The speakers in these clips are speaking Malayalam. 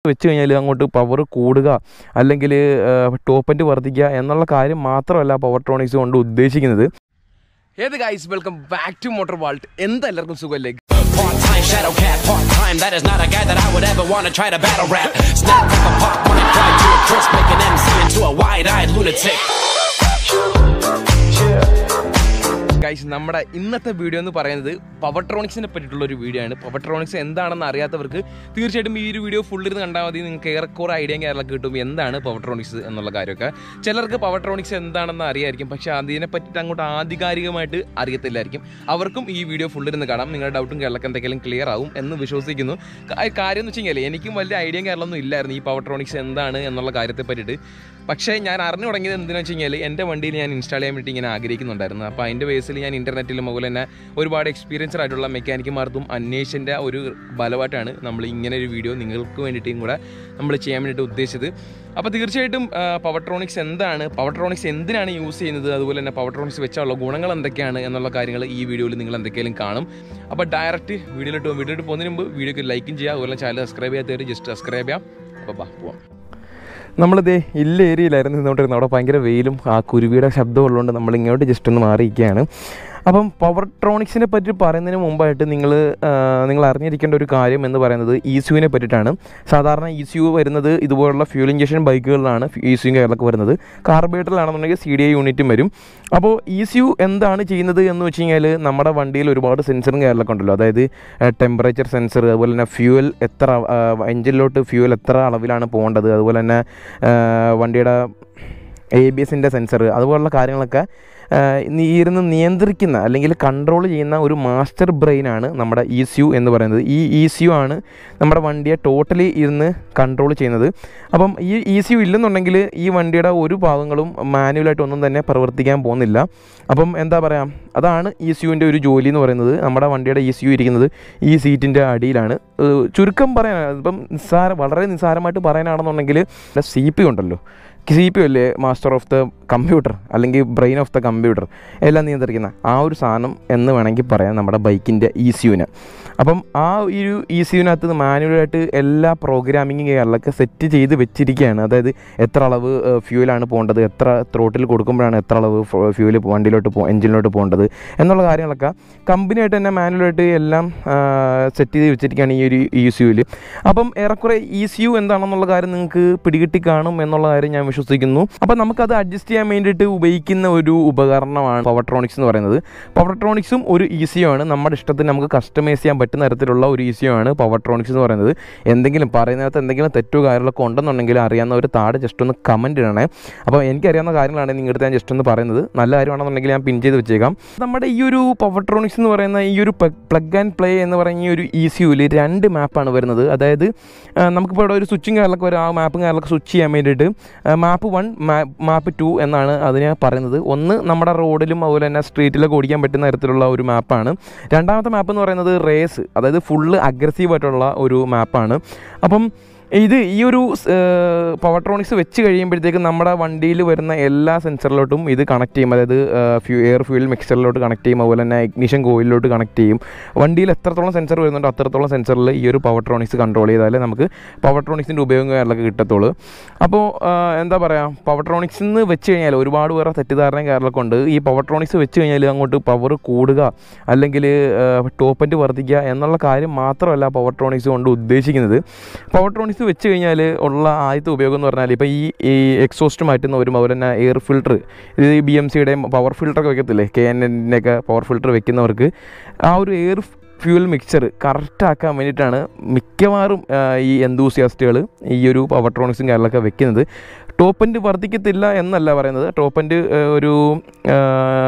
വെച്ച് കഴിഞ്ഞാൽ അങ്ങോട്ട് പവർ കൂടുക അല്ലെങ്കിൽ ടോപ്പ് എൻഡ് വർദ്ധിക്കുക എന്നുള്ള കാര്യം മാത്രമല്ല പവർട്രോണിക്സ് കൊണ്ട് ഉദ്ദേശിക്കുന്നത് ഏത് guys welcome back to motor vault എന്തെല്ലാവർക്കും സുഖമല്ലേ Part-time shadow cat, part-time. That is not a guy that I would ever want to try to battle rap. Snap like a pop, mic drive to a crisp, make an MC into a wide-eyed lunatic. Guys നമ്മുടെ ഇന്നത്തെ വീഡിയോ എന്ന് പറയുന്നത് പവർട്രോണിക്സിനെ പറ്റിയിട്ടുള്ള ഒരു വീഡിയോ ആണ് പവർട്രോണിക്സ് എന്താണെന്ന് അറിയാത്തവർക്ക് തീർച്ചയായിട്ടും ഈ ഒരു വീഡിയോ ഫുള്ളിരുന്ന് കണ്ടാൽ മതി നിങ്ങൾക്ക് ഏറെക്കുറെ ഐഡിയയും കാര്യങ്ങളൊക്കെ കിട്ടും എന്താണ് പവർട്രോണിക്സ് എന്നുള്ള കാര്യമൊക്കെ ചിലർക്ക് പവർട്രോണിക്സ് എന്താണെന്ന് അറിയായിരിക്കും പക്ഷേ അതിനെ പറ്റിയിട്ട് അങ്ങോട്ട് ആധികാരികമായിട്ട് അറിയത്തില്ലായിരിക്കും അവർക്കും ഈ വീഡിയോ ഫുള്ളിരുന്ന് കാണാം നിങ്ങളുടെ ഡൗട്ടും കേരളക്ക് എന്തെങ്കിലും ക്ലിയർ ആവും എന്ന് വിശ്വസിക്കുന്നു കാ- കാര്യം എന്ന് വെച്ച് കഴിഞ്ഞാൽ എനിക്കും വലിയ ഐഡിയയും കാര്യങ്ങളൊന്നും ഇല്ലായിരുന്നു ഈ പവർട്രോണിക്സ് എന്താണ് എന്നുള്ള കാര്യത്തെ പറ്റിയിട്ട് പക്ഷേ ഞാൻ അറിഞ്ഞു തുടങ്ങിയത് എന്തിനാ വെച്ച് കഴിഞ്ഞാൽ എൻ്റെ വണ്ടിയിൽ ഞാൻ ഇൻസ്റ്റാൾ ചെയ്യാൻ വേണ്ടി ഇങ്ങനെ ആഗ്രഹിക്കുന്നുണ്ടായിരുന്നു അപ്പോൾ അതിൻ്റെ ബേസിൽ ഞാൻ ഇൻ്റർനെറ്റിലും അതുപോലെ തന്നെ ഒരുപാട് എക്സ്പീരിയൻസ്ഡ് ആയിട്ടുള്ള മെക്കാനിക്കുമാർക്കും അന്വേഷിൻ്റെ ഒരു ബലമായിട്ടാണ് നമ്മൾ ഇങ്ങനെ ഒരു വീഡിയോ നിങ്ങൾക്ക് വേണ്ടിയിട്ടും കൂടെ നമ്മൾ ചെയ്യാൻ വേണ്ടിയിട്ട് ഉദ്ദേശിച്ചത് അപ്പോൾ തീർച്ചയായിട്ടും പവർട്രോണിക്സ് എന്താണ് പവർട്രോണിക്സ് എന്തിനാണ് യൂസ് ചെയ്യുന്നത് അതുപോലെ തന്നെ പവർട്രോണിക്സ് വെച്ചുള്ള ഗുണങ്ങൾ എന്തൊക്കെയാണ് എന്നുള്ള കാര്യങ്ങൾ ഈ വീഡിയോയിൽ നിങ്ങൾ എന്തൊക്കെയാലും കാണും അപ്പോൾ ഡയറക്റ്റ് വീഡിയോയിലോട്ട് വീഡിയോയിട്ട് പോകുന്നതിന് മുമ്പ് വീഡിയോക്ക് ലൈക്കും ചെയ്യുക അതുപോലെ ചാനൽ സബ്സ്ക്രൈബ് ചെയ്യാത്തവർ ജസ്റ്റ് സബ്സ്ക്രൈബ് ചെയ്യാം അപ്പോൾ ബാ പോവാം നമ്മളിതേ ഇല്ല ഏരിയയിലായിരുന്നു നിന്നുകൊണ്ടിരുന്നത് അവിടെ ഭയങ്കര വെയിലും ആ കുരുവിയുടെ ശബ്ദം ഉള്ളതുകൊണ്ട് നമ്മൾ ഇങ്ങോട്ട് ജസ്റ്റ് ഒന്ന് മാറിയിരിക്കുകയാണ് അപ്പം പവർട്രോണിക്സിനെ പറ്റി പറയുന്നതിന് മുമ്പായിട്ട് നിങ്ങൾ നിങ്ങൾ അറിഞ്ഞിരിക്കേണ്ട ഒരു കാര്യം എന്ന് പറയുന്നത് ഇ സ്യുവിനെ പറ്റിയിട്ടാണ് സാധാരണ ഇ സ്യു വരുന്നത് ഇതുപോലുള്ള ഫ്യൂൽ ഇഞ്ചക്ഷൻ ബൈക്കുകളിലാണ് ഇ സ്യു കേരളക്ക് വരുന്നത് കാർബേറ്ററിലാണെന്നുണ്ടെങ്കിൽ സി ഡി ഐ യൂണിറ്റും വരും അപ്പോൾ ഇ സ്യു എന്താണ് ചെയ്യുന്നത് എന്ന് വെച്ച് കഴിഞ്ഞാൽ നമ്മുടെ വണ്ടിയിൽ ഒരുപാട് സെൻസറും കേരളമൊക്കെ ഉണ്ടല്ലോ അതായത് ടെമ്പറേച്ചർ സെൻസർ അതുപോലെ തന്നെ ഫ്യൂവൽ എത്ര എഞ്ചിനിലോട്ട് ഫ്യൂവൽ എത്ര അളവിലാണ് പോകേണ്ടത് അതുപോലെ തന്നെ ആ, വണ്ടിയുടെ എ ബി എസിൻ്റെ സെൻസർ അതുപോലുള്ള കാര്യങ്ങളൊക്കെ ആ, നീ ഇരുന്ന് നിയന്ത്രിക്കുന്ന അല്ലെങ്കിൽ കൺട്രോൾ ചെയ്യുന്ന ഒരു മാസ്റ്റർ ബ്രെയിനാണ് നമ്മുടെ ഇ സ്യു എന്ന് പറയുന്നത് ഈ ഇ സ്യു ആണ് നമ്മുടെ വണ്ടിയെ ടോട്ടലി ഇരുന്ന് കൺട്രോൾ ചെയ്യുന്നത് അപ്പം ഈ ഇ സ്യു ഇല്ലെന്നുണ്ടെങ്കിൽ ഈ വണ്ടിയുടെ ഒരു ഭാഗങ്ങളും മാനുവലായിട്ട് ഒന്നും തന്നെ പ്രവർത്തിക്കാൻ പോകുന്നില്ല അപ്പം എന്താ പറയുക അതാണ് ഇ സ്യുവിൻ്റെ ഒരു ജോലി എന്ന് പറയുന്നത് നമ്മുടെ വണ്ടിയുടെ ഇ സ്യു ഇരിക്കുന്നത് ഈ സീറ്റിൻ്റെ അടിയിലാണ് ഏഹ് ചുരുക്കം പറയാൻ ഇപ്പം നിസ്സാര വളരെ നിസ്സാരമായിട്ട് പറയാനാണെന്നുണ്ടെങ്കിൽ സി പി ഉണ്ടല്ലോ സി പി അല്ലേ മാസ്റ്റർ ഓഫ് ദ കമ്പ്യൂട്ടർ അല്ലെങ്കിൽ ബ്രെയിൻ ഓഫ് ദ കമ്പ്യൂട്ടർ എല്ലാം നിയന്ത്രിക്കുന്ന ആ ഒരു സാധനം എന്ന് വേണമെങ്കിൽ പറയാം നമ്മുടെ ബൈക്കിൻ്റെ ഇ സിയുന് അപ്പം ആ ഒരു ഇ സിയുനകത്ത് മാനുവലായിട്ട് എല്ലാ പ്രോഗ്രാമിങ്ങും കാര്യങ്ങളൊക്കെ സെറ്റ് ചെയ്ത് വെച്ചിരിക്കുകയാണ് അതായത് എത്ര അളവ് ഫ്യൂലാണ് പോകേണ്ടത് എത്ര ത്രോട്ടിൽ കൊടുക്കുമ്പോഴാണ് എത്ര അളവ് ഫ്യൂല് വണ്ടിയിലോട്ട് പോ എഞ്ചിനിലോട്ട് പോകേണ്ടത് എന്നുള്ള കാര്യങ്ങളൊക്കെ കമ്പനിയായിട്ട് തന്നെ മാനുവലായിട്ട് എല്ലാം സെറ്റ് ചെയ്ത് വെച്ചിരിക്കുകയാണ് ഈ ഒരു ഇ സിയുവിൽ അപ്പം ഏറെക്കുറെ ഇ സി യു എന്താണെന്നുള്ള കാര്യം നിങ്ങൾക്ക് പിടികിട്ടി കാണും എന്നുള്ള കാര്യം ഞാൻ വിശ്വസിക്കുന്നു അപ്പം നമുക്കത് അഡ്ജസ്റ്റ് ചെയ്യാൻ വേണ്ടിയിട്ട് ഉപയോഗിക്കുന്ന ഒരു ഉപകരണമാണ് പവർട്രോണിക്സ് എന്ന് പറയുന്നത് പവർട്രോണിക്സും ഒരു ഇ സി യു ആണ് നമ്മുടെ ഇഷ്ടത്തിന് നമുക്ക് കസ്റ്റമൈസ് ചെയ്യാൻ പറ്റുന്ന തരത്തിലുള്ള ഒരു ഇ സി യു ആണ് പവർട്രോണിക്സ് എന്ന് പറയുന്നത് എന്തെങ്കിലും പറയുന്നതിനകത്ത് എന്തെങ്കിലും തെറ്റോ കാര്യങ്ങളൊക്കെ ഉണ്ടെന്നുണ്ടെങ്കിൽ അറിയാവുന്നവർ താഴെ ജസ്റ്റ് ഒന്ന് കമൻറ്റ് ഇടണേ അപ്പോൾ എനിക്കറിയാവുന്ന കാര്യങ്ങളാണ് നിങ്ങളുടെ ഞാൻ ജസ്റ്റ് ഒന്ന് പറയുന്നത് നല്ല കാര്യമാണെന്നുണ്ടെങ്കിൽ ഞാൻ പിൻ ചെയ്ത് വെച്ചേക്കാം നമ്മുടെ ഈ ഒരു പവർട്രോണിക്സ് എന്ന് പറയുന്ന ഈ ഒരു പ്ലഗ് ആൻഡ് പ്ലേ എന്ന് പറയുന്ന ഈ ഒരു ഇ സി യുവിൽ രണ്ട് മാപ്പാണ് വരുന്നത് അതായത് ആ, നമുക്കിപ്പോൾ ഇവിടെ ഒരു സ്വിച്ചിങ് കാര്യങ്ങളൊക്കെ വരും ആ മാപ്പും കാര്യങ്ങളൊക്കെ സ്വിച്ച് ചെയ്യാൻ വേണ്ടിയിട്ട് മാപ്പ് വൺ മാപ്പ് ടു എന്നാണ് അതിനെ പറയുന്നത് ഒന്ന് നമ്മുടെ റോഡിലും അതുപോലെ തന്നെ സ്ട്രീറ്റിലൊക്കെ ഓടിക്കാൻ പറ്റുന്ന തരത്തിലുള്ള ഒരു മാപ്പാണ് രണ്ടാമത്തെ മാപ്പ് എന്ന് പറയുന്നത് റേസ് അതായത് ഫുള്ള് അഗ്രസീവ് ആയിട്ടുള്ള ഒരു മാപ്പാണ് അപ്പം ഇത് ഈ ഒരു പവർട്രോണിക്സ് വെച്ച് കഴിയുമ്പോഴത്തേക്കും നമ്മുടെ വണ്ടിയിൽ വരുന്ന എല്ലാ സെൻസറിലോട്ടും ഇത് കണക്ട് ചെയ്യും അതായത് ഫ്യൂ എയർ ഫ്യൂൽ മിക്സറിലോട്ട് കണക്ട് ചെയ്യും അതുപോലെ തന്നെ ഇഗ്നിഷൻ കോയിലോട്ട് കണക്ട് ചെയ്യും വണ്ടിയിൽ എത്രത്തോളം സെൻസർ വരുന്നുണ്ടോ അത്രത്തോളം സെൻസറിൽ ഈ ഒരു പവർട്രോണിക്സ് കൺട്രോൾ ചെയ്താലേ നമുക്ക് പവർട്രോണിക്സിൻ്റെ ഉപയോഗം കാര്യങ്ങളൊക്കെ കിട്ടത്തുള്ളൂ അപ്പോൾ എന്താ പറയുക പവർട്രോണിക്സ് എന്ന് വെച്ച് കഴിഞ്ഞാൽ ഒരുപാട് പേരെ തെറ്റിദ്ധാരണയും കാര്യങ്ങളൊക്കെ ഉണ്ട് ഈ പവർട്രോണിക്സ് വെച്ച് കഴിഞ്ഞാൽ അങ്ങോട്ട് പവർ കൂടുക അല്ലെങ്കിൽ ടോപ്പ് എൻഡ് വർദ്ധിക്കുക എന്നുള്ള കാര്യം മാത്രമല്ല പവർട്രോണിക്സ് കൊണ്ട് ഉദ്ദേശിക്കുന്നത് പവർട്രോണിക്സ് വെച്ച് കഴിഞ്ഞാൽ ഉള്ള ആദ്യത്തെ ഉപയോഗം എന്ന് പറഞ്ഞാൽ ഇപ്പോൾ ഈ ഈ എക്സോസ്റ്റ് മാറ്റുന്ന ഒരു അതുപോലെ തന്നെ എയർ ഫിൽട്ടർ ഇത് ഈ ബി എം സിയുടെയും പവർ ഫിൽട്ടറൊക്കെ വെക്കത്തില്ലേ കെ എൻ എന്നിൻ്റെയൊക്കെ പവർ ഫിൽട്ടർ വെക്കുന്നവർക്ക് ആ ഒരു എയർ ഫ്യൂൽ മിക്സർ കറക്റ്റാക്കാൻ വേണ്ടിയിട്ടാണ് മിക്കവാറും ആ, ഈ എന്തൂസിയാസ്റ്റുകൾ ഈ ഒരു പവർട്രോണിക്സും കാര്യങ്ങളൊക്കെ വെക്കുന്നത് ടോപ്പ് എൻഡ് വർദ്ധിക്കത്തില്ല എന്നല്ല പറയുന്നത് ടോപ്പ് എൻഡ് ഒരു ആ,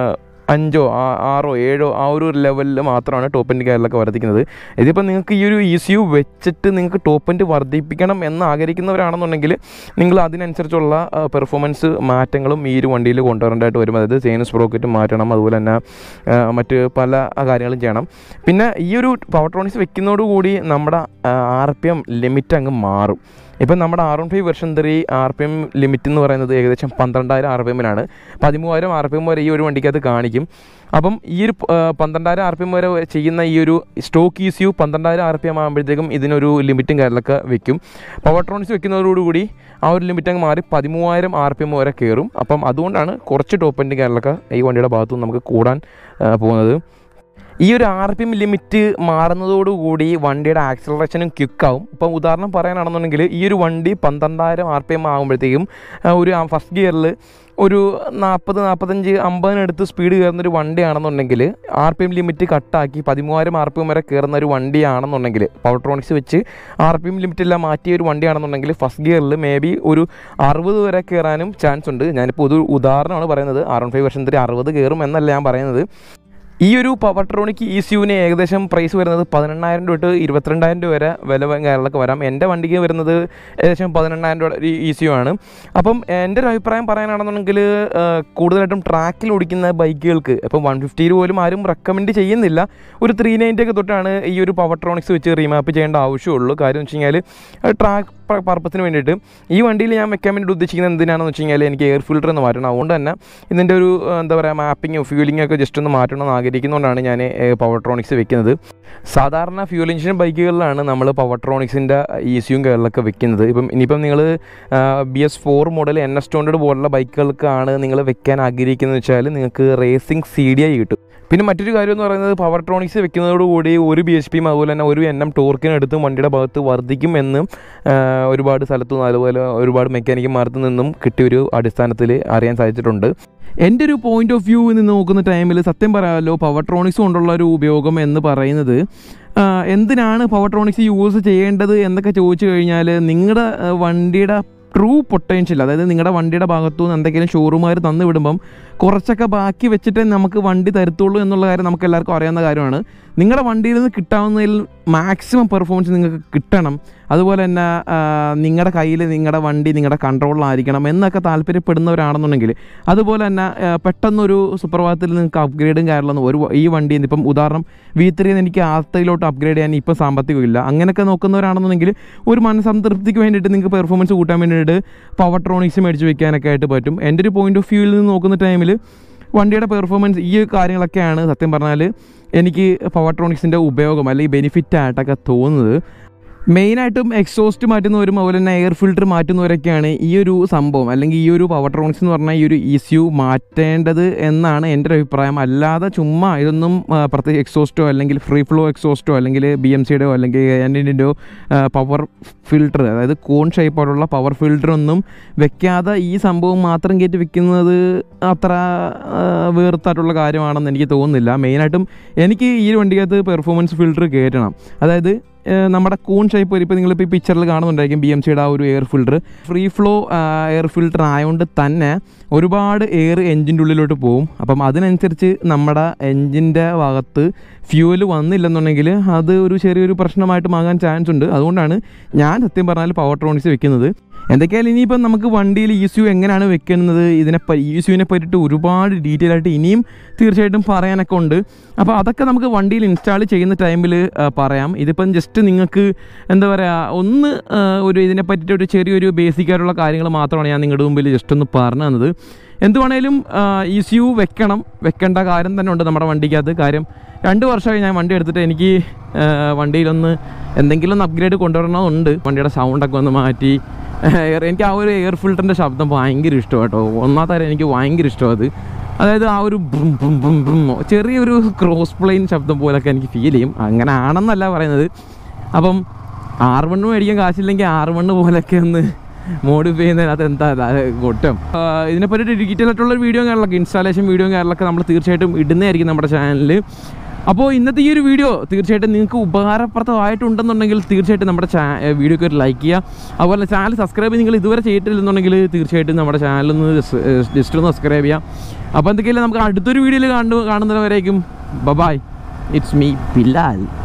അഞ്ചോ ആ- ആറോ ഏഴോ ആ ഒരു ലെവലിൽ മാത്രമാണ് ടോപ്പ് എൻഡ് കാര്യങ്ങളൊക്കെ വർദ്ധിക്കുന്നത് ഇതിപ്പോൾ നിങ്ങൾക്ക് ഈ ഒരു ഇ സി യു വെച്ചിട്ട് നിങ്ങൾക്ക് ടോപ്പ് എൻഡ് വർദ്ധിപ്പിക്കണം എന്ന് ആഗ്രഹിക്കുന്നവരാണെന്നുണ്ടെങ്കിൽ നിങ്ങൾ അതിനനുസരിച്ചുള്ള പെർഫോമൻസ് മാറ്റങ്ങളും ഈ ഒരു വണ്ടിയിൽ കൊണ്ടുവരേണ്ടതായിട്ട് വരും അതായത് ചെയിൻ സ്പ്രോക്കറ്റ് മാറ്റണം അതുപോലെ തന്നെ ആ, മറ്റ് പല കാര്യങ്ങളും ചെയ്യണം പിന്നെ ഈ ഒരു പവർട്രോണിക്സ് വെക്കുന്നതോടുകൂടി നമ്മുടെ ആർ പി എം ലിമിറ്റ് അങ്ങ് മാറും ഇപ്പം നമ്മുടെ R one five version three R P M limit എന്ന് പറയുന്നത് ഏകദേശം പന്ത്രണ്ടായിരം ആർ പി എമ്മിലാണ് പതിമൂവായിരം ആർ പി എം വരെ ഈ ഒരു വണ്ടിക്കകത്ത് കാണിക്കും ആയിരിക്കും അപ്പം ഈ ഒരു ആ, പന്ത്രണ്ടായിരം ആർ പി എം വരെ ചെയ്യുന്ന ഈ ഒരു സ്റ്റോക്ക് ഇ യു പന്ത്രണ്ടായിരം ആർ പി എം ആകുമ്പോഴത്തേക്കും ഇതിനൊരു ലിമിറ്റും കാര്യങ്ങളൊക്കെ വെക്കും പവർ ട്രോണിക്സ് വെക്കുന്നതോടുകൂടി ആ ഒരു ലിമിറ്റ് അങ്ങ് മാറി പതിമൂവായിരം ആർ പി എം വരെ കയറും അപ്പം അതുകൊണ്ടാണ് കുറച്ച് ടോപ്പ് എൻഡ് കാര്യങ്ങളൊക്കെ ഈ വണ്ടിയുടെ ഭാഗത്തു നിന്ന് നമുക്ക് കൂടാൻ ആ, പോകുന്നത് ഈ ഒരു ആർ പി എം ലിമിറ്റ് മാറുന്നതോടുകൂടി വണ്ടിയുടെ ആക്സലറേഷനും ക്വിക്കാവും ഇപ്പം ഉദാഹരണം പറയാനാണെന്നുണ്ടെങ്കിൽ ഈ ഒരു വണ്ടി പന്ത്രണ്ടായിരം ആർ പി എം ആകുമ്പോഴത്തേക്കും ആ, ഒരു ഫസ്റ്റ് ഗിയറിൽ ഒരു നാൽപ്പത് നാൽപ്പത്തഞ്ച് അമ്പതിനടുത്ത് സ്പീഡ് കയറുന്ന ഒരു വണ്ടിയാണെന്നുണ്ടെങ്കിൽ ആർ പി എം ലിമിറ്റ് കട്ടാക്കി പതിമൂവായിരം ആർ പി എം വരെ കയറുന്ന ഒരു വണ്ടിയാണെന്നുണ്ടെങ്കിൽ പവർട്രോണിക്സ് വെച്ച് ആർ പി എം ലിമിറ്റ് എല്ലാം മാറ്റിയ ഒരു വണ്ടിയാണെന്നുണ്ടെങ്കിൽ ഫസ്റ്റ് ഗിയറിൽ മേ ബി ഒരു അറുപത് വരെ കയറാനും ചാൻസ് ഉണ്ട് ഞാനിപ്പോൾ ഒരു ഉദാഹരണമാണ് പറയുന്നത് ആർ വൺ ഫൈവ് വർഷത്തിൽ അറുപത് കയറും എന്നല്ല ഞാൻ പറയുന്നത് ഈ ഒരു പവർട്രോണിക് ഇ സിയുവിന് ഏകദേശം പ്രൈസ് വരുന്നത് പതിനെണ്ണായിരം രൂപ തൊട്ട് ഇരുപത്തിരണ്ടായിരം രൂപ വരെ വില കാര്യങ്ങളൊക്കെ വരാം എൻ്റെ വണ്ടിക്ക് വരുന്നത് ഏകദേശം പതിനെണ്ണായിരം രൂപ ഇ സി യു ആണ് അപ്പം എൻ്റെ ഒരു അഭിപ്രായം പറയാനാണെന്നുണ്ടെങ്കിൽ ആ, കൂടുതലായിട്ടും ട്രാക്കിൽ ഓടിക്കുന്ന ബൈക്കുകൾക്ക് ഇപ്പം വൺ ഫിഫ്റ്റിയിൽ പോലും ആരും റെക്കമെൻഡ് ചെയ്യുന്നില്ല ഒരു ത്രീ നയൻറ്റി ഒക്കെ തൊട്ടാണ് ഈ ഒരു പവർട്രോണിക്സ് വെച്ച് റീമാപ്പ് ചെയ്യേണ്ട ആവശ്യമുള്ളൂ കാര്യം വെച്ച് കഴിഞ്ഞാൽ ട്രാക്ക് പർപ്പസിന് വേണ്ടിയിട്ട് ഈ വണ്ടിയിൽ ഞാൻ വെക്കാൻ വേണ്ടി ഉദ്ദേശിക്കുന്നത് എന്തിനാണെന്ന് വെച്ച് കഴിഞ്ഞാൽ എനിക്ക് എയർ ഫിൽറ്റർ ഒന്ന് മാറ്റണം അതുകൊണ്ട് തന്നെ ഇതിൻ്റെ ഒരു ആ, എന്താ പറയുക മാപ്പിങ്ങും ഫ്യൂലിംഗ് ഒക്കെ ജസ്റ്റ് ഒന്ന് മാറ്റണം എന്ന് ആഗ്രഹിക്കുന്നതുകൊണ്ടാണ് ഞാൻ പവർട്രോണിക്സ് വെക്കുന്നത് സാധാരണ ഫ്യൂൽ ഇഞ്ചിൻ ബൈക്കുകളിലാണ് നമ്മൾ പവർട്രോണിക്സിൻ്റെ ഇ സിയും കാര്യങ്ങളൊക്കെ വെക്കുന്നത് ഇപ്പം ഇനിയിപ്പം നിങ്ങൾ B S four model N S ടോണ്ടഡ് പോലുള്ള ബൈക്കുകൾക്കാണ് നിങ്ങൾ വെക്കാൻ ആഗ്രഹിക്കുന്നത് വെച്ചാൽ നിങ്ങൾക്ക് റേസിംഗ് സി ഡി ഐ കിട്ടും പിന്നെ മറ്റൊരു കാര്യം എന്ന് പറയുന്നത് പവർട്രോണിക്സ് വെക്കുന്നതോടുകൂടി ഒരു ബി എച്ച് പിയും അതുപോലെ തന്നെ ഒരു എൻ എം ടോർക്കിനടുത്ത് വണ്ടിയുടെ ഭാഗത്ത് വർദ്ധിക്കും എന്ന് ആ, ഒരുപാട് സ്ഥലത്തു നിന്നും അതുപോലെ ഒരുപാട് മെക്കാനിക്കന്മാർക്ക് നിന്നും കിട്ടിയൊരു അടിസ്ഥാനത്തിൽ അറിയാൻ സാധിച്ചിട്ടുണ്ട് എൻ്റെ ഒരു പോയിന്റ് ഓഫ് വ്യൂ നിന്ന് നോക്കുന്ന ടൈമിൽ സത്യം പറയാമല്ലോ പവർട്രോണിക്സ് കൊണ്ടുള്ള ഒരു ഉപയോഗം എന്ന് പറയുന്നത് ആ, എന്തിനാണ് പവർട്രോണിക്സ് യൂസ് ചെയ്യേണ്ടത് എന്നൊക്കെ ചോദിച്ചു കഴിഞ്ഞാൽ നിങ്ങളുടെ ആ, വണ്ടിയുടെ ട്രൂ പൊട്ടൻഷ്യൽ അതായത് നിങ്ങളുടെ വണ്ടിയുടെ ഭാഗത്തു നിന്ന് എന്തെങ്കിലും ഷോറൂമുകാർ തന്നു വിടുമ്പം കുറച്ചൊക്കെ ബാക്കി വെച്ചിട്ടേ നമുക്ക് വണ്ടി തരത്തുള്ളൂ എന്നുള്ള കാര്യം നമുക്ക് എല്ലാവർക്കും അറിയാവുന്ന കാര്യമാണ് നിങ്ങളുടെ വണ്ടിയിൽ നിന്ന് കിട്ടാവുന്നതിൽ മാക്സിമം പെർഫോമൻസ് നിങ്ങൾക്ക് കിട്ടണം അതുപോലെ തന്നെ ആ, നിങ്ങളുടെ കയ്യിൽ നിങ്ങളുടെ വണ്ടി നിങ്ങളുടെ കൺട്രോളിലായിരിക്കണം എന്നൊക്കെ താല്പര്യപ്പെടുന്നവരാണെന്നുണ്ടെങ്കിൽ അതുപോലെ തന്നെ ആ, പെട്ടെന്നൊരു സുപ്രഭാതത്തിൽ നിങ്ങൾക്ക് അപ്ഗ്രേഡും കാര്യങ്ങളൊന്നും ഒരു ഈ വണ്ടി ഇപ്പം ഉദാഹരണം വി ത്രീ എനിക്ക് ആർത്തയിലോട്ട് അപ്ഗ്രേഡ് ചെയ്യാൻ ഇപ്പം സാമ്പത്തികമില്ല അങ്ങനെയൊക്കെ നോക്കുന്നവരാണെന്നുണ്ടെങ്കിൽ ഒരു മനസംതൃപ്തിക്ക് വേണ്ടിയിട്ട് നിങ്ങൾക്ക് പെർഫോമൻസ് കൂട്ടാൻ വേണ്ടിയിട്ട് പവർ ട്രോണിക്സ് മേടിച്ച് വെക്കാനൊക്കെ ആയിട്ട് പറ്റും എൻ്റെ ഒരു പോയിന്റ് ഓഫ് വ്യൂവിൽ നിന്ന് നോക്കുന്ന ടൈമിൽ വണ്ടിയുടെ പെർഫോമൻസ് ഈ കാര്യങ്ങളൊക്കെയാണ് സത്യം പറഞ്ഞാൽ എനിക്ക് പവർ ട്രോണിക്സിൻ്റെ ഉപയോഗം അല്ലെങ്കിൽ ബെനിഫിറ്റ് ആയിട്ടൊക്കെ തോന്നുന്നത് മെയിനായിട്ടും എക്സോസ്റ്റ് മാറ്റുന്നവരും അതുപോലെ തന്നെ എയർ ഫിൽറ്റർ മാറ്റുന്നവരൊക്കെയാണ് ഈ ഒരു സംഭവം അല്ലെങ്കിൽ ഈ ഒരു പവർ ട്രോണിക്സ് എന്ന് പറഞ്ഞാൽ ഈ ഒരു ഇസ്യു മാറ്റേണ്ടത് എന്നാണ് എൻ്റെ ഒരു അഭിപ്രായം അല്ലാതെ ചുമ്മാ ഇതൊന്നും ആ, പ്രത്യേകിച്ച് എക്സോസ്റ്റോ അല്ലെങ്കിൽ ഫ്രീ ഫ്ലോ എക്സോസ്റ്റോ അല്ലെങ്കിൽ ബി എം സിയുടെയോ അല്ലെങ്കിൽ എൻ്റെയോ പവർ ഫിൽറ്റർ അതായത് കോൺ ഷേപ്പോലുള്ള പവർ ഫിൽറ്റർ ഒന്നും വെക്കാതെ ഈ സംഭവം മാത്രം കയറ്റി വെക്കുന്നത് അത്ര ആ, വേർത്തായിട്ടുള്ള കാര്യമാണെന്ന് എനിക്ക് തോന്നുന്നില്ല മെയിനായിട്ടും എനിക്ക് ഈ ഒരു വണ്ടിക്കകത്ത് പെർഫോമൻസ് ഫിൽറ്റർ കയറ്റണം അതായത് ഏഹ് നമ്മുടെ കൂൺ ഷേപ്പ് ഇപ്പോൾ നിങ്ങളിപ്പോൾ ഈ പിക്ചറിൽ കാണുന്നുണ്ടായിരിക്കും ബി എം സിയുടെ ആ ഒരു air filter free flow air filter ആയതുകൊണ്ട് തന്നെ ഒരുപാട് എയർ എൻജിൻ്റെ ഉള്ളിലോട്ട് പോകും അപ്പം അതിനനുസരിച്ച് നമ്മുടെ എൻജിൻ്റെ ഭാഗത്ത് ഫ്യൂവൽ വന്നില്ലെന്നുണ്ടെങ്കിൽ അത് ഒരു ചെറിയൊരു പ്രശ്നമായിട്ട് മാകാൻ ചാൻസ് ഉണ്ട് അതുകൊണ്ടാണ് ഞാൻ സത്യം പറഞ്ഞാൽ പവർ ട്രോണിക്സ് വെക്കുന്നത് എന്തൊക്കെയായാലും ഇനിയിപ്പം നമുക്ക് വണ്ടിയിൽ ഇ സു എങ്ങനെയാണ് വെക്കുന്നത് ഇതിനെ ഇ സുവിനെ പറ്റിയിട്ട് ഒരുപാട് ഡീറ്റെയിൽ ആയിട്ട് ഇനിയും തീർച്ചയായിട്ടും പറയാനൊക്കെ ഉണ്ട് അപ്പോൾ അതൊക്കെ നമുക്ക് വണ്ടിയിൽ ഇൻസ്റ്റാൾ ചെയ്യുന്ന ടൈമിൽ പറയാം ഇതിപ്പം ജസ്റ്റ് നിങ്ങൾക്ക് എന്താ പറയുക ഒന്ന് ആ, ഒരു ഇതിനെ പറ്റിയിട്ട് ഒരു ചെറിയൊരു ബേസിക് ആയിട്ടുള്ള കാര്യങ്ങൾ മാത്രമാണ് ഞാൻ നിങ്ങളുടെ മുമ്പിൽ ജസ്റ്റ് ഒന്ന് പറഞ്ഞു തന്നത് എന്തുവാണേലും ഇ സി യു വെക്കണം വെക്കേണ്ട കാര്യം തന്നെ ഉണ്ട് നമ്മുടെ വണ്ടിക്കകത്ത് കാര്യം രണ്ട് വർഷമായി ഞാൻ വണ്ടി എടുത്തിട്ട് എനിക്ക് ആ, വണ്ടിയിലൊന്ന് എന്തെങ്കിലും ഒന്ന് അപ്ഗ്രേഡ് കൊണ്ടുവരണമെന്നുണ്ട് വണ്ടിയുടെ സൗണ്ടൊക്കെ ഒന്ന് മാറ്റി എയർ എനിക്ക് ആ ഒരു എയർ ഫിൽറ്ററിൻ്റെ ശബ്ദം ഭയങ്കര ഇഷ്ടമാണ് കേട്ടോ ഒന്നാമത്തെ കാര്യം എനിക്ക് ഭയങ്കര ഇഷ്ടമാണ് അത് അതായത് ആ ഒരു ബ്രും ബ്രും ബ്രും ബ്രും ചെറിയൊരു ക്രോസ് പ്ലെയിൻ ശബ്ദം പോലൊക്കെ എനിക്ക് ഫീൽ ചെയ്യും അങ്ങനെ ആണെന്നല്ല പറയുന്നത് അപ്പം ആർ വണ്ണ് മേടിക്കാൻ കാശില്ലെങ്കിൽ ആർ വണ്ണ് പോലൊക്കെ ഒന്ന് മോഡിഫൈ ചെയ്യുന്നതിനകത്ത് എന്താ അത് കുറ്റം ആ, ഇതിനെപ്പറ്റി ഡീറ്റെയിൽ ആയിട്ടുള്ള വീഡിയോ കാര്യങ്ങളൊക്കെ ഇൻസ്റ്റാളേഷൻ വീഡിയോ കാര്യങ്ങളൊക്കെ നമ്മൾ തീർച്ചയായിട്ടും ഇടുന്നതായിരിക്കും നമ്മുടെ ചാനലിൽ അപ്പോൾ ഇന്നത്തെ ഈ ഒരു വീഡിയോ തീർച്ചയായിട്ടും നിങ്ങൾക്ക് ഉപകാരപ്രദമായിട്ടുണ്ടെന്നുണ്ടെങ്കിൽ തീർച്ചയായിട്ടും നമ്മുടെ ചാ വീഡിയോക്ക് ഒരു ലൈക്ക് ചെയ്യുക അതുപോലെ ചാനൽ സബ്സ്ക്രൈബ് നിങ്ങൾ ഇതുവരെ ചെയ്തിട്ടില്ലെന്നുണ്ടെങ്കിൽ തീർച്ചയായിട്ടും നമ്മുടെ ചാനലൊന്ന് ജസ്റ്റ് ഒന്ന് സബ്സ്ക്രൈബ് ചെയ്യാം അപ്പോൾ എന്തൊക്കെയല്ലേ നമുക്ക് അടുത്തൊരു വീഡിയോയിൽ കാണു കാണുന്നവരേക്കും ബബായ് ഇറ്റ്സ് മീ ബിലാൽ